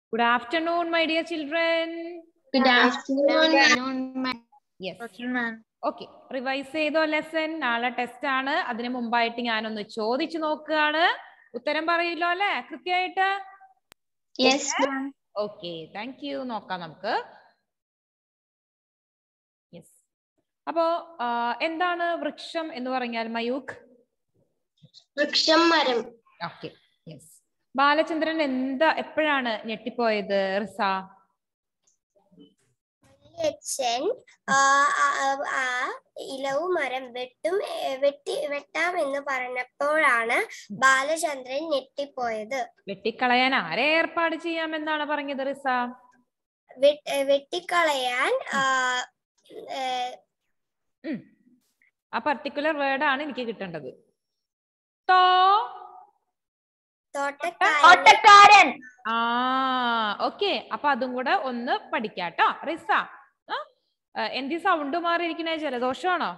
Good afternoon, my dear children. Good afternoon, Yes. ma'am. Okay revise ചെയ്തോ lesson നാളെ test ആണ് അതിന് മുമ്പായിട്ട് ഞാനൊന്ന് ചോദിച്ചു നോക്കുകയാണ് ഉത്തരം പറയില്ലോ അല്ലെ കൃത്യമായിട്ട് Yes, ma'am. Okay thank U നോക്കാം നമുക്ക് യെസ് അപ്പോ ആ, എന്താണ് വൃക്ഷം എന്ന് പറഞ്ഞാൽ മയൂഖ് വൃക്ഷം മരം ഓക്കെ യെസ് ബാലചന്ദ്രൻ എന്താ എപ്പോഴാണ് ഞെട്ടിപ്പോയത് റിസ അച്ഛൻ ആ ആ- ആ- ആ ഇലവു മരം വെട്ടും ഏ, വെട്ടി വെട്ടാം എന്ന് പറഞ്ഞപ്പോഴാണ് ബാലചന്ദ്രൻ ഞെട്ടിപ്പോയത് വെട്ടിക്കളയാൻ ആരെ ഏർപ്പാട് ചെയ്യാമെന്നാണ് പറഞ്ഞത് റിസ വെ- ഏ, വെട്ടിക്കളയാൻ ആ, ഏ, ഉം. ആ പർട്ടിക്കുലർ വേർഡ് ആണ് എനിക്ക് കിട്ടേണ്ടത് തോ തോട്ടക്കാരൻ ഓട്ടക്കാരൻ ആ ഓക്കെ അപ്പൊ അതും കൂടെ ഒന്ന് പഠിക്കാട്ടോ റിസ ആ? ആ, എന്തി സൗണ്ട് മാറിയിരിക്കണേ ജലദോഷമാണോ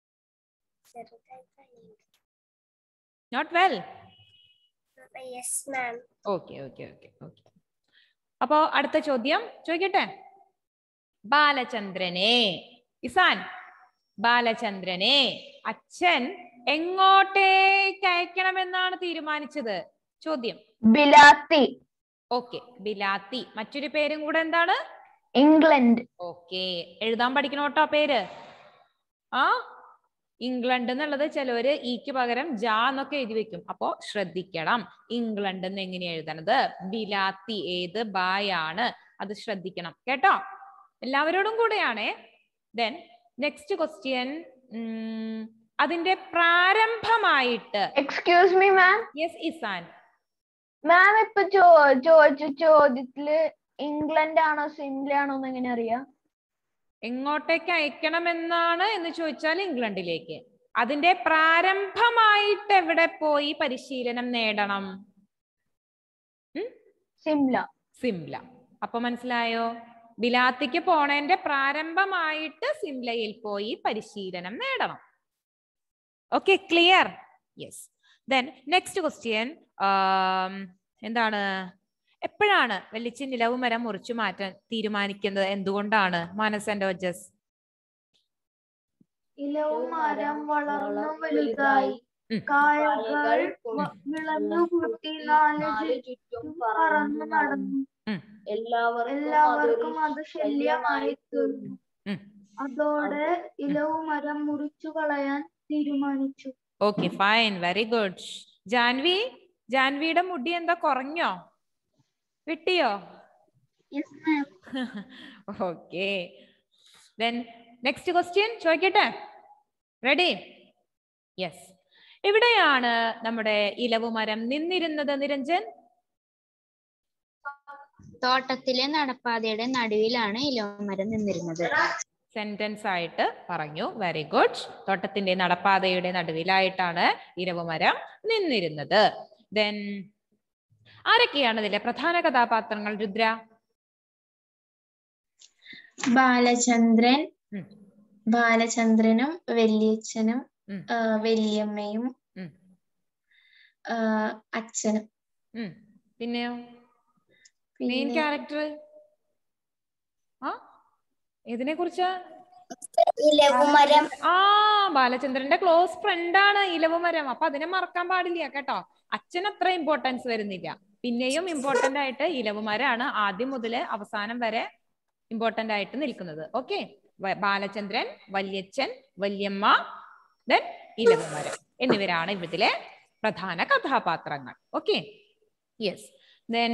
not well yes ma'am okay okay okay okay അപ്പോ അടുത്ത ചോദ്യം ചോദിക്കട്ടെ ബാലചന്ദ്രനെ ഇസാൻ ബാലചന്ദ്രനെ അച്ഛൻ എങ്ങോട്ടേക്ക് അയക്കണമെന്നാണ് തീരുമാനിച്ചത് ചോദ്യം ബിലാത്തി ഓക്കെ ബിലാത്തി മറ്റൊരു പേരും കൂടെ എന്താണ് ഇംഗ്ലണ്ട് ഓക്കെ എഴുതാൻ പഠിക്കണോട്ടോ പേര് ആ ഇംഗ്ലണ്ട് എന്നുള്ളത് ചിലവര് ഈക്ക് പകരം ജാ എന്നൊക്കെ എഴുതി വെക്കും അപ്പോ ശ്രദ്ധിക്കണം ഇംഗ്ലണ്ട് എന്ന് എങ്ങനെയാ എഴുതണത് ബിലാത്തി ഏത് ബായാണ് അത് ശ്രദ്ധിക്കണം കേട്ടോ എല്ലാവരോടും കൂടെയാണേ ദെൻ നെക്സ്റ്റ് ക്വസ്റ്റ്യൻ അതിന്റെ പ്രാരംഭമായിട്ട് എക്സ്ക്യൂസ് മീ മാം യെസ് ഇസാൻ മാം ഇപ്പൊ ചോ- ചോദിച്ച ചോദ്യത്തില് ഇംഗ്ലണ്ട് ആണോ സിംല ആണോ എന്ന് എങ്ങനെ അറിയാം എങ്ങോട്ടേക്ക് അയക്കണമെന്നാണ് എന്ന് ചോദിച്ചാൽ ഇംഗ്ലണ്ടിലേക്ക് അതിന്റെ പ്രാരംഭമായിട്ട് എവിടെ പോയി പരിശീലനം നേടണം സിംല സിംല അപ്പൊ മനസ്സിലായോ ബിലാത്തിക്ക് പോണേന്റെ പ്രാരംഭമായിട്ട് സിംലയിൽ പോയി പരിശീലനം നേടണം okay clear yes then next question എന്താണ് എപ്പോഴാണ് വെള്ളിച്ചി നിലവ് മരം മുറിച്ചു മാറ്റാൻ തീരുമാനിക്കുന്നത് എന്തുകൊണ്ടാണ് മാനസന്റെ വജസ് ഇലവും മരം വളർന്നു വലുതായി ഉം. കായകൾ വ- വിളഞ്ഞു കൂട്ടി നാല് ചുറ്റും പറന്നു നടന്നു ഉം. എല്ലാവർക്കും അത് ശല്യമായി തീർന്നു ഉം. അതോടെ ഇലവു മരം മുറിച്ചു കളയാൻ തീരുമാനിച്ചു okay fine very good Janvi ജാൻവിയുടെ മുടി എന്താ കുറഞ്ഞോ വിട്ടിയോ ഓക്കെ ദെൻ നെക്സ്റ്റ് ക്വസ്റ്റ്യൻ ചോദിക്കട്ടെ റെഡി യെസ് എവിടെയാണ് നമ്മുടെ ഇലവുമരം നിന്നിരുന്നത് നിരഞ്ജൻ തോട്ടത്തിലെ നടപ്പാതയുടെ നടുവിലാണ് ഇലവമരം നിന്നിരുന്നത് സെന്റൻസ് ആയിട്ട് പറഞ്ഞു വെരി ഗുഡ് തോട്ടത്തിന്റെ നടപ്പാതയുടെ നടുവിലായിട്ടാണ് ഇരവുമരം നിന്നിരുന്നത് ദെൻ ആരൊക്കെയാണ് ഇതിലെ പ്രധാന കഥാപാത്രങ്ങൾ രുദ്ര ബാലചന്ദ്രൻ ഉം. ബാലചന്ദ്രനും വല്യച്ഛനും ഉം. ആ, വല്യമ്മയും ഉം. ആ, അച്ഛനും ഉം. പിന്നെയോ മെയിൻ പിന്നെ ക്യാരക്ടർ ആ ഇതിനെ കുറിച്ചാ ഇലവുമരം ആ ബാലചന്ദ്രന്റെ ക്ലോസ് ഫ്രണ്ട് ആണ് ഇലവുമരം അപ്പൊ അതിനെ മറക്കാൻ പാടില്ല കേട്ടോ അച്ഛൻ അത്ര ഇമ്പോർട്ടൻസ് വരുന്നില്ല പിന്നെയും ഇമ്പോർട്ടന്റ് ആയിട്ട് ഇലവുമരാണ് ആദ്യം മുതൽ അവസാനം വരെ ഇമ്പോർട്ടന്റ് ആയിട്ട് നിൽക്കുന്നത് ഓക്കെ ബാലചന്ദ്രൻ വല്യച്ഛൻ വല്യമ്മ ദെൻ ഇലവുമരം എന്നിവരാണ് ഇതിലെ പ്രധാന കഥാപാത്രങ്ങൾ ഓക്കെ യെസ് ദെൻ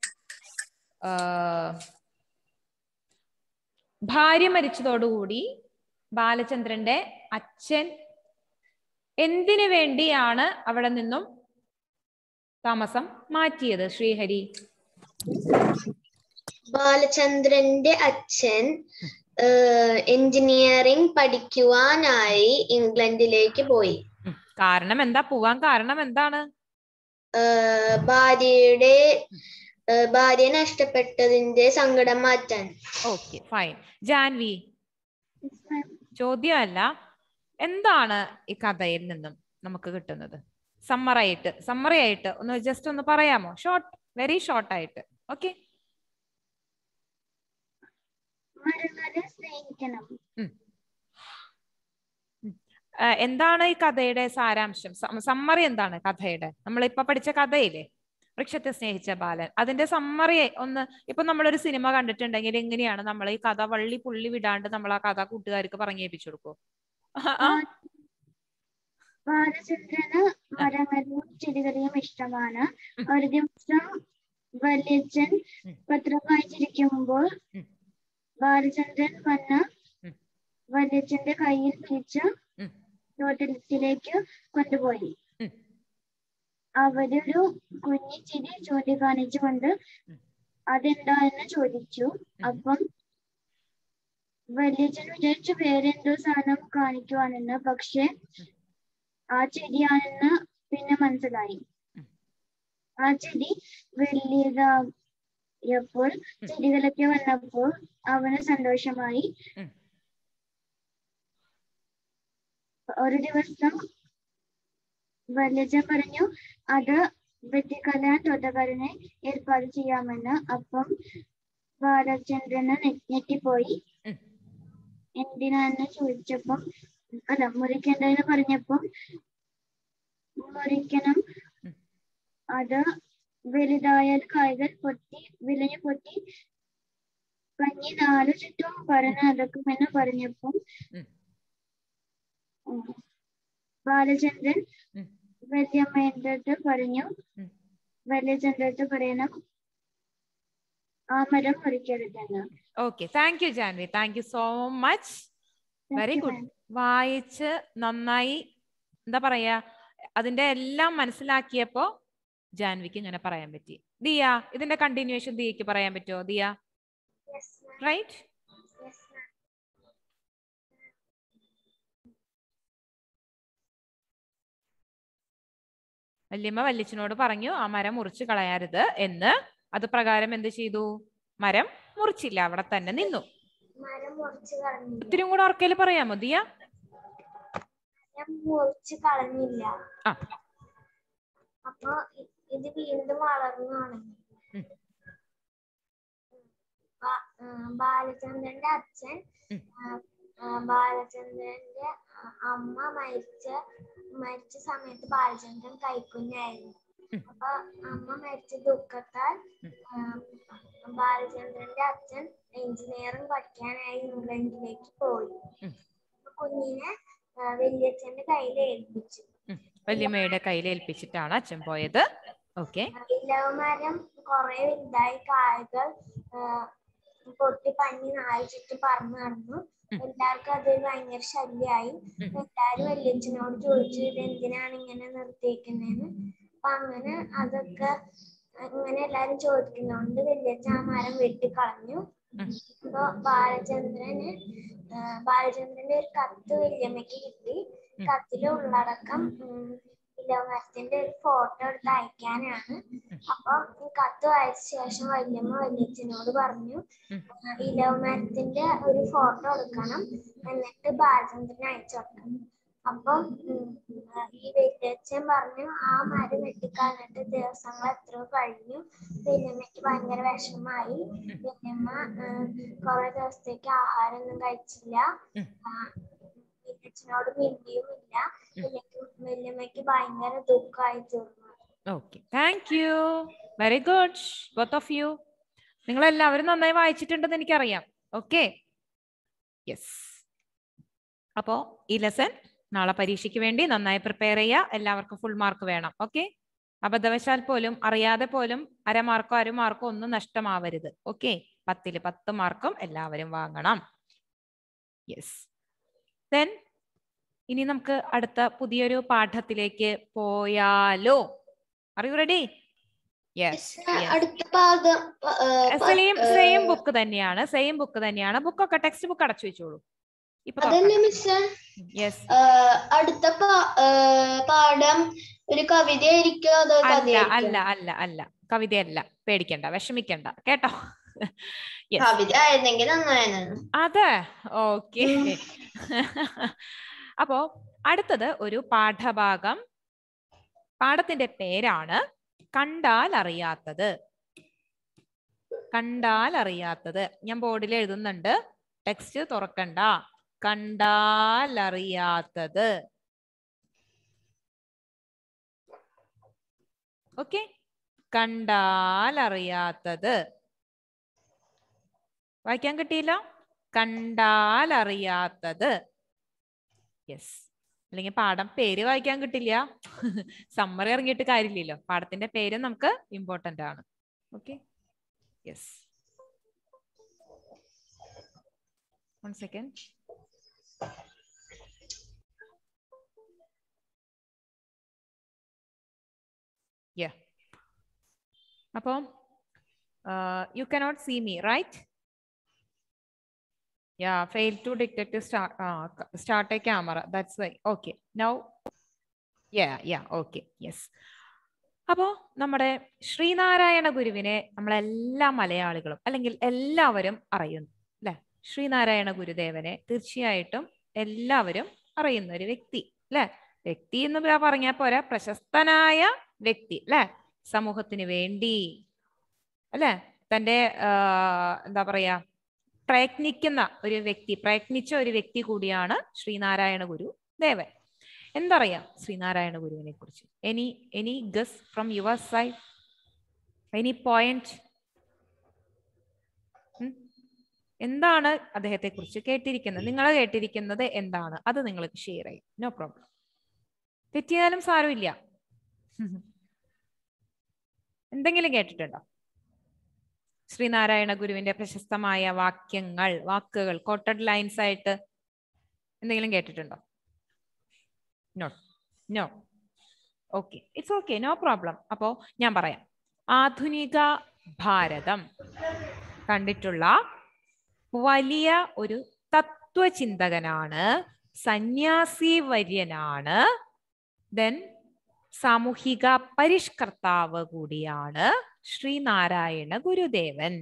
ഭാര്യ മരിച്ചതോടുകൂടി ബാലചന്ദ്രന്റെ അച്ഛൻ എന്തിനു വേണ്ടിയാണ് അവിടെ നിന്നും താമസം മാറ്റിയത് ശ്രീഹരി ബാലചന്ദ്രന്റെ അച്ഛൻ എഞ്ചിനീയറിംഗ് പഠിക്കുവാനായി ഇംഗ്ലണ്ടിലേക്ക് പോയി ഉം. കാരണം എന്താ പോവാൻ കാരണം എന്താണ് ഏഹ് ഭാര്യയുടെ ഏഹ് ഭാര്യ നഷ്ടപ്പെട്ടതിന്റെ സങ്കടം മാറ്റാൻ ഓക്കെ ഫൈൻ ജാൻവി ചോദ്യമല്ല എന്താണ് ഈ കഥയിൽ നിന്നും നമുക്ക് കിട്ടുന്നത് സമ്മറായിട്ട് സമ്മറി ആയിട്ട് ഒന്ന് ജസ്റ്റ് ഒന്ന് പറയാമോ ഷോർട്ട് വെരി ഷോർട്ട് ആയിട്ട് ഓക്കെ മരങ്ങളെ സ്നേഹിക്കണം ആ, എന്താണ് ഈ കഥയുടെ സാരാംശം സമ്മറി എന്താണ് കഥയുടെ നമ്മളിപ്പൊ പഠിച്ച കഥയില്ലേ വൃക്ഷത്തെ സ്നേഹിച്ച ബാലൻ അതിന്റെ സമ്മറി ഒന്ന് ഇപ്പൊ നമ്മളൊരു സിനിമ കണ്ടിട്ടുണ്ടെങ്കിൽ എങ്ങനെയാണ് നമ്മൾ ഈ കഥ വള്ളി പുള്ളി വിടാണ്ട് നമ്മൾ ആ കഥ കൂട്ടുകാർക്ക് പറഞ്ഞു കേൾപ്പിച്ചു കൊടുക്കോ ആ, ബാലചന്ദ്രന് മരങ്ങളും ചെടികളെയും ഇഷ്ടമാണ് ഒരു ദിവസം വല്യച്ഛൻ ഉം. പത്രം വായിച്ചിരിക്കുമ്പോൾ ഉം. ബാലചന്ദ്രൻ വന്ന് ഉം. വല്യച്ഛന്റെ കയ്യിൽ പിടിച്ച് ഉം. തോട്ടത്തിലേക്ക് കൊണ്ടുപോയി ഉം. അവരൊരു കുഞ്ഞി ചിരി ചൂണ്ടിക്കാണിച്ചുകൊണ്ട് ഉം. അതെന്താന്ന് ചോദിച്ചു അപ്പം വല്യച്ഛൻ വിചാരിച്ചു വേറെന്തോ സാധനം കാണിക്കുവാണെന്ന് പക്ഷെ ആ ചെടിയാണെന്ന് പിന്നെ മനസ്സിലായി ഉം. ആ ചെടി വലിയതായപ്പോൾ ചെടികളൊക്കെ വന്നപ്പോൾ അവന് സന്തോഷമായി ഉം. ഒരു ദിവസം വല്യച്ഛൻ പറഞ്ഞു അത് വെട്ടിക്കളയാൻ തോട്ടക്കാരനെ ഏർപ്പാട് ചെയ്യാമെന്ന് അപ്പം ബാലചന്ദ്രന് ഞെ- ഞെട്ടിപ്പോയി ഉം. എന്തിനാന്ന് ചോദിച്ചപ്പം അല്ല മുറിക്കണ്ടെന്ന് പറഞ്ഞപ്പം മുറിക്കണം ഉം. അത് വലുതായാൽ കായ്കൾ പൊട്ടി വിളഞ്ഞു പൊട്ടി പഞ്ഞി നാലു ചുറ്റും പരന്ന് നടക്കുമെന്ന് പറഞ്ഞപ്പം ഉം. ഉം, ബാലചന്ദ്രൻ ഉം. വല്യമ്മയുടെ അടുത്ത് പറഞ്ഞു ഉം. വല്യചന്ദ്രന്റെ അടുത്ത് പറയണം ആ മരം മുറിക്കരുതെന്ന് okay thank you Janvi thank you so much Thank very you, good ma'am. വായിച്ച് നന്നായി എന്താ പറയാ അതിന്റെ എല്ലാം മനസ്സിലാക്കിയപ്പോ ജാൻവിക്ക് ഇങ്ങനെ പറയാൻ പറ്റി ദിയ ഇതിന്റെ കണ്ടിന്യൂഷൻ ദിയക്ക് പറയാൻ പറ്റുമോ Diya Yes, ma'am. Right Yes, ma'am. വല്യമ്മ വല്യച്ഛനോട് പറഞ്ഞു ആ മരം മുറിച്ച് കളയരുത് എന്ന് അത് പ്രകാരം എന്ത് ചെയ്തു മരം മുറിച്ചില്ല അവിടെ തന്നെ നിന്നു മരം മുറിച്ച് കളഞ്ഞില്ല ഇത്തിരി കൂടെ ഉറക്കയിൽ പറയാമോ ദിയ മരം മുറിച്ച് കളഞ്ഞില്ല ആ. അപ്പൊ ഇ- ഇത് വീണ്ടും വളർന്നു തുടങ്ങി ഉം. ബാ- ആ, ബാലചന്ദ്രന്റെ അച്ഛൻ ഉം. ആ, ആ, ബാലചന്ദ്രന്റെ അ- അമ്മ മരിച്ച മരിച്ച സമയത്ത് ബാലചന്ദ്രൻ കൈക്കുഞ്ഞായിരുന്നു ഉം. അപ്പൊ അമ്മ മരിച്ച ദുഃഖത്താൽ ഉം. ആ, ബാലചന്ദ്രന്റെ അച്ഛൻ എഞ്ചിനീയറിംഗ് പഠിക്കാനായി ഇംഗ്ലണ്ടിലേക്ക് പോയി ഉം. അപ്പൊ കുഞ്ഞിനെ ആ, വല്യച്ഛന്റെ കയ്യിൽ ഏൽപ്പിച്ചു വല്യമ്മയുടെ കയ്യിൽ ഏൽപ്പിച്ചിട്ടാണ് അച്ഛൻ പോയത് ഓക്കെ ഇലവമരം കുറെ വലുതായി കായകൾ ആ, പൊട്ടി പഞ്ഞി നാല് ചുറ്റും പറന്നു നടന്നു ഉം. എല്ലാവർക്കും അത് ഭയങ്കര ശല്യായി ഉം. എല്ലാരും വല്യച്ഛനോട് ചോദിച്ചു ഇത് എന്തിനാണ് ഇങ്ങനെ നിർത്തിയേക്കുന്നതെന്ന് അപ്പൊ അങ്ങനെ അതൊക്കെ ഇങ്ങനെ എല്ലാരും ചോദിക്കുന്നോണ്ട് വല്യച്ഛൻ ആ മരം വെട്ടിക്കളഞ്ഞു ഉം. അപ്പൊ ബാലചന്ദ്രന് ആ, ബാലചന്ദ്രന്റെ ഒരു കത്ത് വല്യമ്മയ്ക്ക് കിട്ടി ഉം. കത്തിലെ ഉള്ളടക്കം ഉം, ഇലവമരത്തിന്റെ ഒരു ഫോട്ടോ എടുത്ത് അയക്കാനാണ് അപ്പൊ ഈ കത്ത് വായിച്ച ശേഷം വല്യമ്മ വല്യച്ഛനോട് പറഞ്ഞു ഉം. ആ, ഇലവമരത്തിന്റെ ഒരു ഫോട്ടോ എടുക്കണം എന്നിട്ട് ബാലചന്ദ്രന് അയച്ചു കൊടുക്കണം അപ്പം ഉം, ആ, ഈ വല്യച്ഛൻ പറഞ്ഞു ആ മരം വെട്ടിക്കളഞ്ഞിട്ട് ദിവസങ്ങൾ എത്രയോ കഴിഞ്ഞു വല്യമ്മയ്ക്ക് ഭയങ്കര വിഷമായി വല്യമ്മ കുറെ ദിവസത്തേക്ക് ആഹാരമൊന്നും കഴിച്ചില്ല ഉം. ആ, വല്യച്ഛനോട് മിണ്ടിയുമില്ല വല്യക്ക് വല്യമ്മയ്ക്ക് ഭയങ്കര ദുഃഖമായി തീർന്നു okay thank you very good both of you നിങ്ങൾ എല്ലാവരും നന്നായി വായിച്ചിട്ടുണ്ടെന്ന് എനിക്കറിയാം ഓക്കെ യെസ് അപ്പോ ഈ ലെസൺ നാളെ പരീക്ഷയ്ക്ക് വേണ്ടി നന്നായി പ്രിപ്പയർ ചെയ്യുക എല്ലാവർക്കും ഫുൾ മാർക്ക് വേണം ഓക്കെ അബദ്ധവശാൽ പോലും അറിയാതെ പോലും അരമാർക്കോ അരമാർക്കോ ഒന്നും നഷ്ടമാവരുത് ഓക്കെ പത്തില് പത്ത് മാർക്കും എല്ലാവരും വാങ്ങണം യെസ് ദെൻ ഇനി നമുക്ക് അടുത്ത പുതിയൊരു പാഠത്തിലേക്ക് പോയാലോ ആർ യു റെഡി യെസ് അടുത്ത പാദം പ- ആ, പ- സെയിം ആ, സെയിം ബുക്ക് തന്നെയാണ് സെയിം ബുക്ക് തന്നെയാണ് ബുക്കൊക്കെ ടെക്സ്റ്റ് ബുക്ക് അടച്ചു വെച്ചോളൂ ഇപ്പൊ അതന്നെ മിസ് യെസ് അടുത്ത പാ- ആ, പാഠം ഒരു കവിത ആയിരിക്കോ അതോ അല്ല കഥയായിരിക്കോ അല്ല അല്ല അല്ല കവിതയല്ല പേടിക്കണ്ട വിഷമിക്കണ്ട കേട്ടോ യെസ് കവിത ആയിരുന്നെങ്കിൽ നന്നായിരുന്നു അതെ ഓക്കെ അപ്പോ അടുത്തത് ഒരു പാഠഭാഗം പാഠത്തിന്റെ പേരാണ് കണ്ടാൽ അറിയാത്തത് കണ്ടാൽ അറിയാത്തത് ഞാൻ ബോർഡിൽ എഴുതുന്നുണ്ട് ടെക്സ്റ്റ് തുറക്കണ്ട കണ്ടാലറിയാത്തത് ഓക്കെ കണ്ടാലറിയാത്തത് വായിക്കാൻ കിട്ടിയില്ല കണ്ടാലറിയാത്തത് യെസ് അല്ലെങ്കിൽ പാഠം പേര് വായിക്കാൻ കിട്ടില്ല സമ്മറി ഇറങ്ങിയിട്ട് കാര്യമില്ലല്ലോ പാഠത്തിന്റെ പേര് നമുക്ക് ഇമ്പോർട്ടന്റ് ആണ് okay yes one second yeah അപ്പോൾ you cannot see me right Yeah, failed to detect to start uh, c- start a camera. That's why. Okay. Now, yeah, yeah, okay. Yes. അപ്പോ നമ്മുടെ ശ്രീനാരായണ ഗുരുവിനെ നമ്മളെല്ലാ മലയാളികളും അല്ലെങ്കിൽ എല്ലാവരും അറിയുന്നു അല്ലെ ശ്രീനാരായണ ഗുരുദേവനെ തീർച്ചയായിട്ടും എല്ലാവരും അറിയുന്ന ഒരു വ്യക്തി അല്ലെ വ്യക്തി എന്ന് പ- പറഞ്ഞാൽ പോരാ പ്രശസ്തനായ വ്യക്തി അല്ലെ സമൂഹത്തിന് വേണ്ടി അല്ലെ തന്റെ ആ, എന്താ പറയാ പ്രയത്നിക്കുന്ന ഒരു വ്യക്തി പ്രയത്നിച്ച ഒരു വ്യക്തി കൂടിയാണ് ശ്രീനാരായണ ഗുരു ദേവൻ എന്തറിയാം ശ്രീനാരായണ ഗുരുവിനെ കുറിച്ച് any any guess from your side any point എന്താണ് അദ്ദേഹത്തെ കുറിച്ച് കേട്ടിരിക്കുന്നത് നിങ്ങൾ കേട്ടിരിക്കുന്നത് എന്താണ് അത് നിങ്ങൾക്ക് ഷെയർ ചെയ്യും നോ പ്രോബ്ലം തെറ്റിയാലും സാരമില്ല എന്തെങ്കിലും കേട്ടിട്ടുണ്ടോ ശ്രീനാരായണ ഗുരുവിന്റെ പ്രശസ്തമായ വാക്യങ്ങൾ വാക്കുകൾ കോട്ടഡ് ലൈൻസ് ആയിട്ട് എന്തെങ്കിലും കേട്ടിട്ടുണ്ടോ no no okay it's okay no problem അപ്പോ ഞാൻ പറയാം ആധുനിക ഭാരതം കണ്ടിട്ടുള്ള വലിയ ഒരു തത്വചിന്തകനാണ് സന്യാസി വര്യനാണ് ദെൻ സാമൂഹിക പരിഷ്കർത്താവ് കൂടിയാണ് ശ്രീനാരായണ ഗുരുദേവൻ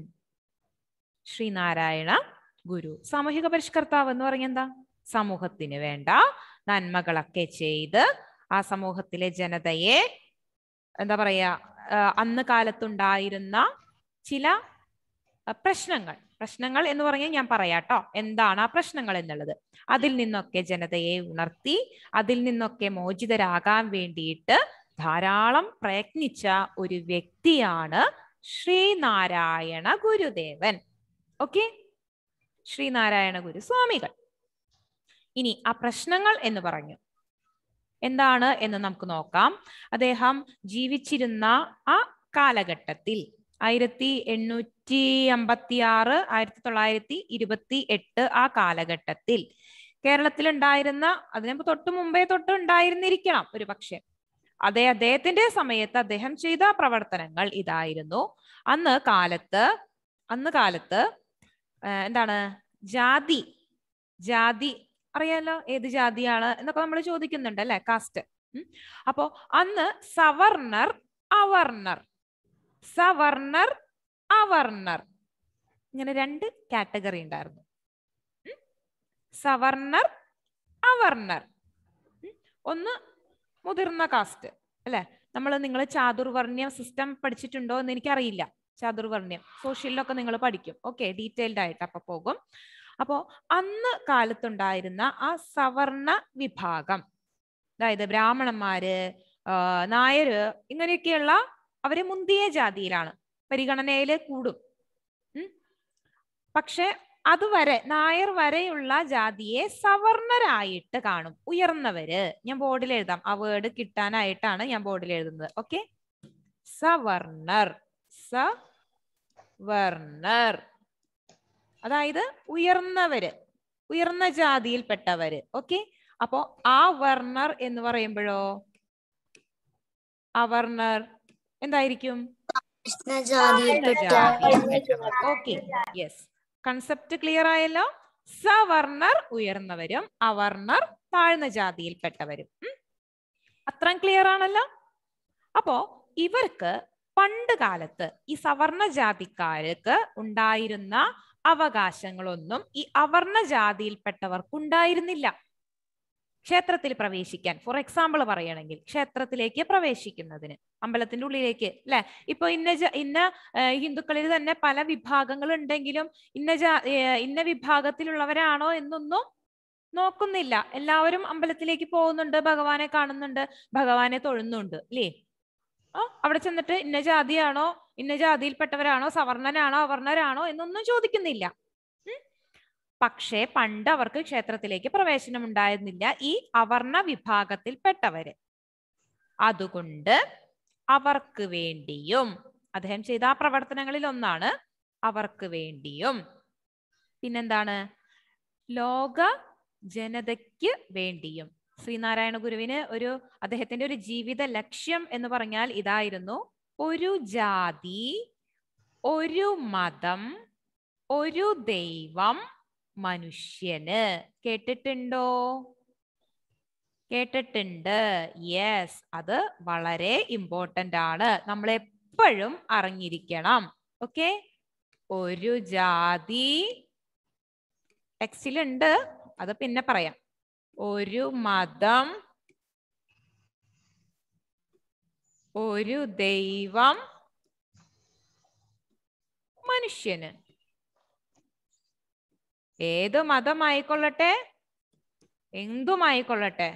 ശ്രീനാരായണ ഗുരു സാമൂഹിക പരിഷ്കർത്താവ് എന്ന് പറഞ്ഞ എന്താ സമൂഹത്തിന് വേണ്ട നന്മകളൊക്കെ ചെയ്ത് ആ സമൂഹത്തിലെ ജനതയെ എന്താ പറയാ ആ, അന്ന് കാലത്തുണ്ടായിരുന്ന ചില ആ, പ്രശ്നങ്ങൾ പ്രശ്നങ്ങൾ എന്ന് പറഞ്ഞാൽ ഞാൻ പറയാട്ടോ എന്താണ് ആ പ്രശ്നങ്ങൾ എന്നുള്ളത് അതിൽ നിന്നൊക്കെ ജനതയെ ഉണർത്തി അതിൽ നിന്നൊക്കെ മോചിതരാകാൻ വേണ്ടിയിട്ട് ധാരാളം പ്രയത്നിച്ച ഒരു വ്യക്തിയാണ് ശ്രീനാരായണ ഗുരുദേവൻ ഓക്കെ ശ്രീനാരായണ ഗുരു സ്വാമികൾ ഇനി ആ പ്രശ്നങ്ങൾ എന്ന് പറഞ്ഞു എന്താണ് എന്ന് നമുക്ക് നോക്കാം അദ്ദേഹം ജീവിച്ചിരുന്ന ആ കാലഘട്ടത്തിൽ ആയിരത്തി എണ്ണൂറ്റി അമ്പത്തി ആറ് ആയിരത്തി തൊള്ളായിരത്തി ഇരുപത്തി എട്ട് ആ കാലഘട്ടത്തിൽ കേരളത്തിൽ ഉണ്ടായിരുന്ന അതിന് തൊട്ട് മുമ്പേ തൊട്ട് ഉണ്ടായിരുന്നിരിക്കണം ഒരു പക്ഷെ അതേ അദ്ദേഹത്തിന്റെ സമയത്ത് അദ്ദേഹം ചെയ്ത പ്രവർത്തനങ്ങൾ ഇതായിരുന്നു അന്ന് കാലത്ത് അന്ന് കാലത്ത് ആ, എന്താണ് ജാതി ജാതി അറിയാലോ ഏത് ജാതിയാണ് എന്നൊക്കെ നമ്മൾ ചോദിക്കുന്നുണ്ട് അല്ലെ കാസ്റ്റ് അപ്പോ അന്ന് സവർണർ അവർണർ സവർണർ അവർണർ ഇങ്ങനെ രണ്ട് കാറ്റഗറി ഉണ്ടായിരുന്നു ഉം. സവർണർ അവർണർ ഉം. ഒന്ന് മുതിർന്ന കാസ്റ്റ് അല്ലെ നമ്മൾ നിങ്ങൾ ചാതുർവർണ്ണ്യ സിസ്റ്റം പഠിച്ചിട്ടുണ്ടോ എന്ന് എനിക്കറിയില്ല ചാതുർവർണ്ണ്യം സോഷ്യലിലൊക്കെ നിങ്ങൾ പഠിക്കും ഓക്കെ ഡീറ്റെയിൽഡ് ആയിട്ട് അപ്പൊ പോകും അപ്പോ അന്ന് കാലത്തുണ്ടായിരുന്ന ആ സവർണ വിഭാഗം അതായത് ബ്രാഹ്മണന്മാര് ആ, നായര് ഇങ്ങനെയൊക്കെയുള്ള അവര് മുന്തിയ ജാതിയിലാണ് പരിഗണനയില് കൂടും ഉം. പക്ഷെ അതുവരെ നായർ വരെയുള്ള ജാതിയെ സവർണരായിട്ട് കാണും ഉയർന്നവര് ഞാൻ ബോർഡിൽ എഴുതാം ആ വേർഡ് കിട്ടാനായിട്ടാണ് ഞാൻ ബോർഡിൽ എഴുതുന്നത് ഓക്കെ സവർണർ സവർണർ അതായത് ഉയർന്നവര് ഉയർന്ന ജാതിയിൽപ്പെട്ടവര് ഓക്കെ അപ്പോ ആ വർണർ എന്ന് പറയുമ്പോഴോ അവർണർ എന്തായിരിക്കും ഓക്കെ യെസ് കൺസെപ്റ്റ് ക്ലിയർ ആയല്ലോ സവർണർ ഉയർന്നവരും അവർണർ താഴ്ന്ന ജാതിയിൽപ്പെട്ടവരും ഉം. അത്രയും ക്ലിയർ ആണല്ലോ അപ്പോ ഇവർക്ക് പണ്ട് കാലത്ത് ഈ സവർണ ജാതിക്കാർക്ക് ഉണ്ടായിരുന്ന അവകാശങ്ങളൊന്നും ഈ അവർണ ജാതിയിൽപ്പെട്ടവർക്ക് ഉണ്ടായിരുന്നില്ല ക്ഷേത്രത്തിൽ പ്രവേശിക്കാൻ ഫോർ എക്സാമ്പിൾ പറയുകയാണെങ്കിൽ ക്ഷേത്രത്തിലേക്ക് പ്രവേശിക്കുന്നതിന് അമ്പലത്തിന്റെ ഉള്ളിലേക്ക് അല്ലെ ഇപ്പൊ ഇന്ന ജ- ഇന്ന ഏർ ഹിന്ദുക്കളിൽ തന്നെ പല വിഭാഗങ്ങൾ ഉണ്ടെങ്കിലും ഇന്ന ജാ ഏർ ഇന്ന വിഭാഗത്തിലുള്ളവരാണോ എന്നൊന്നും നോക്കുന്നില്ല എല്ലാവരും അമ്പലത്തിലേക്ക് പോകുന്നുണ്ട് ഭഗവാനെ കാണുന്നുണ്ട് ഭഗവാനെ തൊഴുന്നുണ്ട് അല്ലേ ആ അവിടെ ചെന്നിട്ട് ഇന്ന ജാതിയാണോ ഇന്ന ജാതിയിൽപ്പെട്ടവരാണോ സവർണനാണോ അവർണരാണോ എന്നൊന്നും ചോദിക്കുന്നില്ല ഉം. പക്ഷേ പണ്ട് അവർക്ക് ക്ഷേത്രത്തിലേക്ക് പ്രവേശനം ഉണ്ടായിരുന്നില്ല ഈ അവർണ വിഭാഗത്തിൽപ്പെട്ടവര് അതുകൊണ്ട് അവർക്ക് വേണ്ടിയും അദ്ദേഹം ചെയ്ത ആ പ്രവർത്തനങ്ങളിൽ ഒന്നാണ് അവർക്ക് വേണ്ടിയും പിന്നെന്താണ് ലോക ജനതയ്ക്ക് വേണ്ടിയും ശ്രീനാരായണ ഗുരുവിന് ഒരു അദ്ദേഹത്തിന്റെ ഒരു ജീവിത ലക്ഷ്യം എന്ന് പറഞ്ഞാൽ ഇതായിരുന്നു ഒരു ജാതി ഒരു മതം ഒരു ദൈവം മനുഷ്യന് കേട്ടിട്ടുണ്ടോ കേട്ടിട്ടുണ്ട് യെസ് അത് വളരെ ഇമ്പോർട്ടന്റ് ആണ് നമ്മൾ എപ്പോഴും അറിഞ്ഞിരിക്കണം ഓക്കെ ഒരു ജാതി ടെക്സ്റ്റിലുണ്ട് അത് പിന്നെ പറയാം ഒരു മതം ഒരു ദൈവം മനുഷ്യന് ഏത് മതമായിക്കൊള്ളട്ടെ എന്തുമായിക്കൊള്ളട്ടെ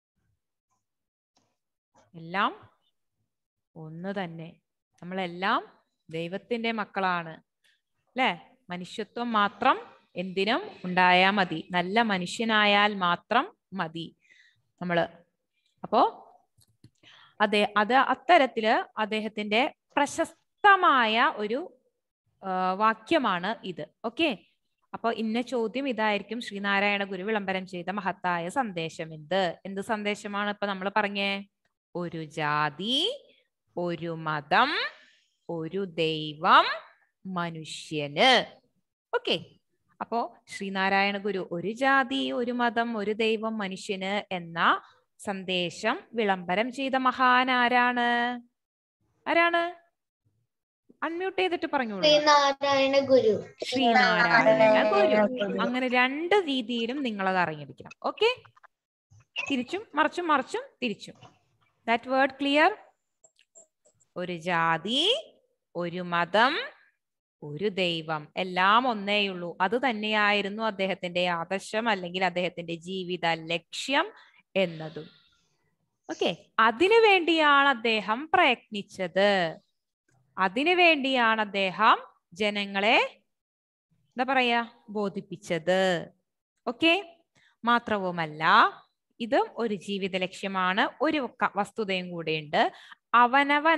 എല്ലാം ഒന്ന് തന്നെ നമ്മളെല്ലാം ദൈവത്തിന്റെ മക്കളാണ് അല്ലെ മനുഷ്യത്വം മാത്രം എന്തിനും ഉണ്ടായാ മതി നല്ല മനുഷ്യനായാൽ മാത്രം മതി നമ്മള് അപ്പോ അതെ അത് അത്തരത്തില് അദ്ദേഹത്തിന്റെ പ്രശസ്തമായ ഒരു ആ, വാക്യമാണ് ഇത് ഓക്കെ അപ്പൊ ഇന്ന ചോദ്യം ഇതായിരിക്കും ശ്രീനാരായണ ഗുരു വിളംബരം ചെയ്ത മഹത്തായ സന്ദേശം എന്ത് എന്ത് സന്ദേശമാണ് ഇപ്പൊ നമ്മൾ പറഞ്ഞേ ഒരു ജാതി ഒരു മതം ഒരു ദൈവം മനുഷ്യന് ഓക്കെ അപ്പോ ശ്രീനാരായണ ഗുരു ഒരു ജാതി ഒരു മതം ഒരു ദൈവം മനുഷ്യന് എന്ന സന്ദേശം വിളംബരം ചെയ്ത മഹാൻ ആരാണ് ആരാണ് അൺമ്യൂട്ട് ചെയ്തിട്ട് പറഞ്ഞോളൂ ശ്രീനാരായണ ഗുരു ശ്രീനാരായണ ഗുരു അങ്ങനെ രണ്ട് രീതിയിലും നിങ്ങൾ അത് അറിഞ്ഞിരിക്കണം ഓക്കെ തിരിച്ചും മറിച്ചും മറിച്ചും തിരിച്ചും ദാറ്റ് വേർഡ് ക്ലിയർ ഒരു ജാതി ഒരു മതം ഒരു ദൈവം എല്ലാം ഒന്നേയുള്ളൂ അത് തന്നെയായിരുന്നു അദ്ദേഹത്തിന്റെ ആദർശം അല്ലെങ്കിൽ അദ്ദേഹത്തിന്റെ ജീവിത ലക്ഷ്യം എന്നതും ഓക്കെ അതിനു വേണ്ടിയാണ് അദ്ദേഹം പ്രയത്നിച്ചത് അതിനു വേണ്ടിയാണ് അദ്ദേഹം ജനങ്ങളെ എന്താ പറയാ ബോധിപ്പിച്ചത് ഓക്കെ മാത്രവുമല്ല ഇതും ഒരു ജീവിത ലക്ഷ്യമാണ് ഒരു ക- വസ്തുതയും കൂടെയുണ്ട് അവനവൻ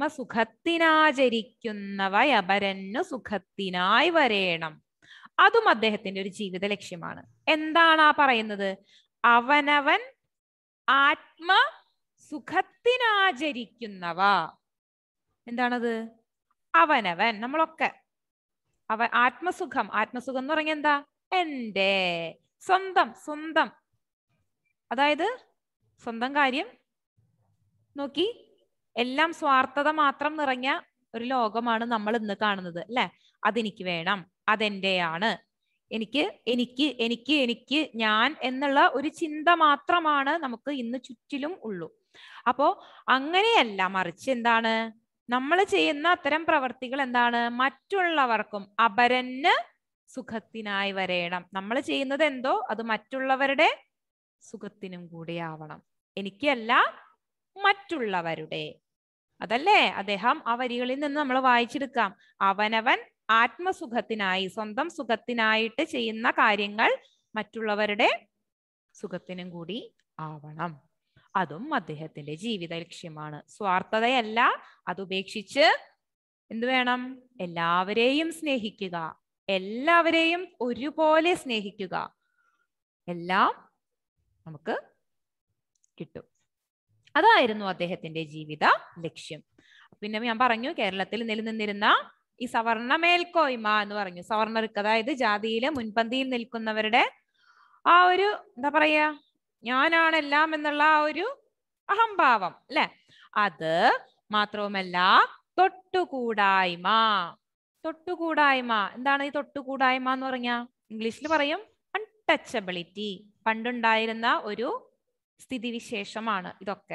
ആത്മസുഖത്തിനാചരിക്കുന്നവയപരന്നു സുഖത്തിനായി വരേണം അതും അദ്ദേഹത്തിന്റെ ഒരു ജീവിത ലക്ഷ്യമാണ് എന്താണ് ആ പറയുന്നത് അവനവൻ ആത്മ സുഖത്തിനാചരിക്കുന്നവ എന്താണത് അവനവൻ നമ്മളൊക്കെ അവ ആത്മസുഖം ആത്മസുഖം എന്ന് പറഞ്ഞാൽ എന്താ എന്റെ സ്വന്തം സ്വന്തം അതായത് സ്വന്തം കാര്യം നോക്കി എല്ലാം സ്വാർത്ഥത മാത്രം നിറഞ്ഞ ഒരു ലോകമാണ് നമ്മൾ ഇന്ന് കാണുന്നത് അല്ലെ അതെനിക്ക് വേണം അതെന്റെയാണ് എനിക്ക് എനിക്ക് എനിക്ക് എനിക്ക് ഞാൻ എന്നുള്ള ഒരു ചിന്ത മാത്രമാണ് നമുക്ക് ഇന്ന് ചുറ്റിലും ഉള്ളൂ അപ്പോ അങ്ങനെയല്ല മറിച്ച് എന്താണ് നമ്മൾ ചെയ്യുന്ന അത്തരം പ്രവർത്തികൾ എന്താണ് മറ്റുള്ളവർക്കും അപരന് സുഖത്തിനായി വരേണം നമ്മൾ ചെയ്യുന്നത് എന്തോ അത് മറ്റുള്ളവരുടെ സുഖത്തിനും കൂടി ആവണം എനിക്കല്ല മറ്റുള്ളവരുടെ അതല്ലേ അദ്ദേഹം ആ വരികളിൽ നിന്ന് നമ്മൾ വായിച്ചെടുക്കാം അവനവൻ ആത്മസുഖത്തിനായി സ്വന്തം സുഖത്തിനായിട്ട് ചെയ്യുന്ന കാര്യങ്ങൾ മറ്റുള്ളവരുടെ സുഖത്തിനും കൂടി ആവണം അതും അദ്ദേഹത്തിന്റെ ജീവിത ലക്ഷ്യമാണ് സ്വാർത്ഥതയല്ല അത് ഉപേക്ഷിച്ച് എന്ത് വേണം എല്ലാവരെയും സ്നേഹിക്കുക എല്ലാവരെയും ഒരുപോലെ സ്നേഹിക്കുക എല്ലാം നമുക്ക് കിട്ടും അതായിരുന്നു അദ്ദേഹത്തിന്റെ ജീവിത ലക്ഷ്യം പിന്നെ ഞാൻ പറഞ്ഞു കേരളത്തിൽ നിലനിന്നിരുന്ന ഈ സവർണ മേൽക്കോയ്മ എന്ന് പറഞ്ഞു സവർണർക്ക് അതായത് ജാതിയിലെ മുൻപന്തിയിൽ നിൽക്കുന്നവരുടെ ആ ഒരു എന്താ പറയാ ഞാനാണ് എല്ലാം എന്നുള്ള ആ ഒരു അഹംഭാവം അല്ലെ അത് മാത്രവുമല്ല തൊട്ടുകൂടായ്മ തൊട്ടുകൂടായ്മ എന്താണ് ഈ തൊട്ടുകൂടായ്മ എന്ന് പറഞ്ഞാ ഇംഗ്ലീഷിൽ പറയും അൺടച്ചബിലിറ്റി പണ്ടുണ്ടായിരുന്ന ഒരു സ്ഥിതിവിശേഷമാണ് ഇതൊക്കെ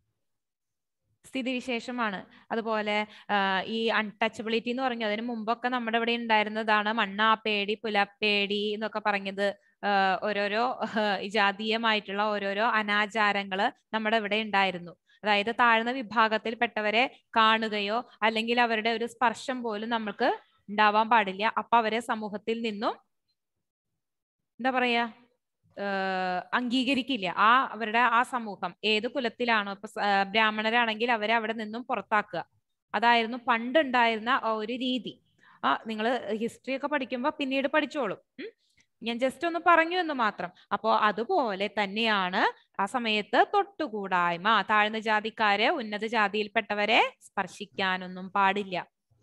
സ്ഥിതിവിശേഷമാണ് അതുപോലെ ആ, ഈ അൺടച്ചബിലിറ്റി എന്ന് പറഞ്ഞു അതിന് മുമ്പൊക്കെ നമ്മുടെ ഇവിടെ ഉണ്ടായിരുന്നതാണ് മണ്ണാപ്പേടി പുലപ്പേടി എന്നൊക്കെ പറഞ്ഞത് ആ, ഓരോരോ ഈ ജാതീയമായിട്ടുള്ള ഓരോരോ അനാചാരങ്ങള് നമ്മുടെ ഇവിടെ ഉണ്ടായിരുന്നു അതായത് താഴ്ന്ന വിഭാഗത്തിൽപ്പെട്ടവരെ കാണുകയോ അല്ലെങ്കിൽ അവരുടെ ഒരു സ്പർശം പോലും നമ്മൾക്ക് ഉണ്ടാവാൻ പാടില്ല അപ്പൊ അവരെ സമൂഹത്തിൽ നിന്നും എന്താ പറയാ ഏഹ് അംഗീകരിക്കില്ല ആ അവരുടെ ആ സമൂഹം ഏത് കുലത്തിലാണോ ഇപ്പൊ സ- ഏഹ് ബ്രാഹ്മണരാണെങ്കിൽ അവരെ അവിടെ നിന്നും പുറത്താക്കുക അതായിരുന്നു പണ്ട് ഉണ്ടായിരുന്ന ആ ഒരു രീതി ആ നിങ്ങൾ ഹിസ്റ്ററി ഒക്കെ പഠിക്കുമ്പോൾ പിന്നീട് പഠിച്ചോളും ഉം. ഞാൻ ജസ്റ്റ് ഒന്ന് പറഞ്ഞു എന്ന് മാത്രം അപ്പോ അതുപോലെ തന്നെയാണ് ആ സമയത്ത് തൊട്ടുകൂടായ്മ താഴ്ന്ന ജാതിക്കാരെ ഉന്നത ജാതിയിൽപ്പെട്ടവരെ സ്പർശിക്കാനൊന്നും പാടില്ല